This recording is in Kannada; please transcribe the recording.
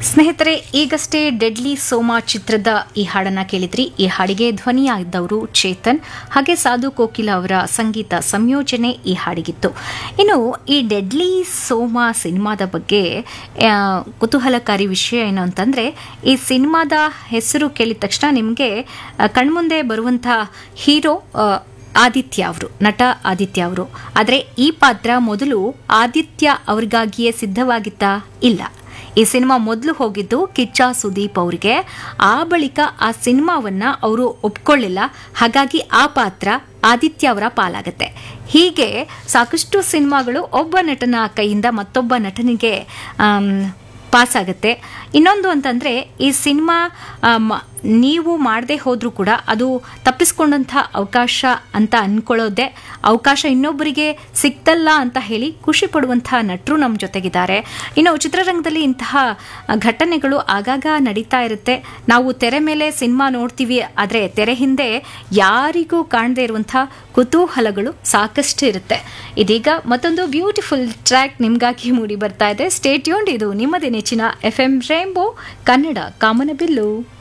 ಸ್ನೇಹಿತರೆ ಈಗಷ್ಟೇ ಡೆಡ್ಲಿ ಸೋಮಾ ಚಿತ್ರದ ಈ ಹಾಡನ್ನ ಕೇಳಿದ್ರಿ ಈ ಹಾಡಿಗೆ ಧ್ವನಿಯಾದವರು ಚೇತನ್ ಹಾಗೆ ಸಾಧು ಕೋಕಿಲ ಅವರ ಸಂಗೀತ ಸಂಯೋಜನೆ ಈ ಹಾಡಿಗಿತ್ತು ಇನ್ನು ಈ ಡೆಡ್ಲಿ ಸೋಮಾ ಸಿನಿಮಾದ ಬಗ್ಗೆ ಆ, ಕುತೂಹಲಕಾರಿ ವಿಷಯ ಏನು ಅಂತಂದ್ರೆ ಈ ಸಿನಿಮಾದ ಹೆಸರು ಕೇಳಿದ ತಕ್ಷಣ ನಿಮಗೆ ಕಣ್ಮುಂದೆ ಬರುವಂಥ ಹೀರೋ ಆ, ಆದಿತ್ಯ ಅವರು ನಟ ಆದಿತ್ಯ ಅವರು ಆದರೆ ಈ ಪಾತ್ರ ಮೊದಲು ಆದಿತ್ಯ ಅವರಿಗಾಗಿಯೇ ಸಿದ್ಧವಾಗಿತ್ತಾ ಇಲ್ಲ ಈ ಸಿನಿಮಾ ಮೊದಲು ಹೋಗಿದ್ದು ಕಿಚ್ಚ ಸುದೀಪ್ ಅವರಿಗೆ ಆ ಬಳಿಕ ಆ ಸಿನಿಮಾವನ್ನ ಅವರು ಒಪ್ಕೊಳ್ಳಿಲ್ಲ ಹಾಗಾಗಿ ಆ ಪಾತ್ರ ಆದಿತ್ಯ ಅವರ ಪಾಲಾಗತ್ತೆ ಹೀಗೆ ಸಾಕಷ್ಟು ಸಿನಿಮಾಗಳು ಒಬ್ಬ ನಟನ ಕೈಯಿಂದ ಮತ್ತೊಬ್ಬ ನಟನಿಗೆ ಆಮ್, ಪಾಸ್ ಆಗುತ್ತೆ ಇನ್ನೊಂದು ಅಂತಂದ್ರೆ ಈ ಸಿನಿಮಾ ಆಮ್, ನೀವು ಮಾಡದೆ ಹೋದ್ರೂ ಕೂಡ ಅದು ತಪ್ಪಿಸ್ಕೊಂಡಂಥ ಅವಕಾಶ ಅಂತ ಅನ್ಕೊಳ್ಳೋದೆ ಅವಕಾಶ ಇನ್ನೊಬ್ಬರಿಗೆ ಸಿಕ್ತಲ್ಲ ಅಂತ ಹೇಳಿ ಖುಷಿ ಪಡುವಂಥ ನಟರು ನಮ್ಮ ಜೊತೆಗಿದ್ದಾರೆ ಇನ್ನು ಚಿತ್ರರಂಗದಲ್ಲಿ ಇಂತಹ ಘಟನೆಗಳು ಆಗಾಗ ನಡೀತಾ ಇರುತ್ತೆ ನಾವು ತೆರೆ ಮೇಲೆ ಸಿನಿಮಾ ನೋಡ್ತೀವಿ ಆದರೆ ತೆರೆ ಹಿಂದೆ ಯಾರಿಗೂ ಕಾಣದೇ ಇರುವಂಥ ಕುತೂಹಲಗಳು ಸಾಕಷ್ಟು ಇರುತ್ತೆ ಇದೀಗ ಮತ್ತೊಂದು ಬ್ಯೂಟಿಫುಲ್ ಟ್ರ್ಯಾಕ್ ನಿಮ್ಗಾಗಿ ಮೂಡಿ ಬರ್ತಾ ಇದೆ ಸ್ಟೇಟ್ಯೂಂಡ್ ಇದು ನಿಮ್ಮದೇ ನೆಚ್ಚಿನ ಎಫ್ ಎಂ ರೇಂಬೋ ಕನ್ನಡ ಕಾಮನಬಿಲ್ಲು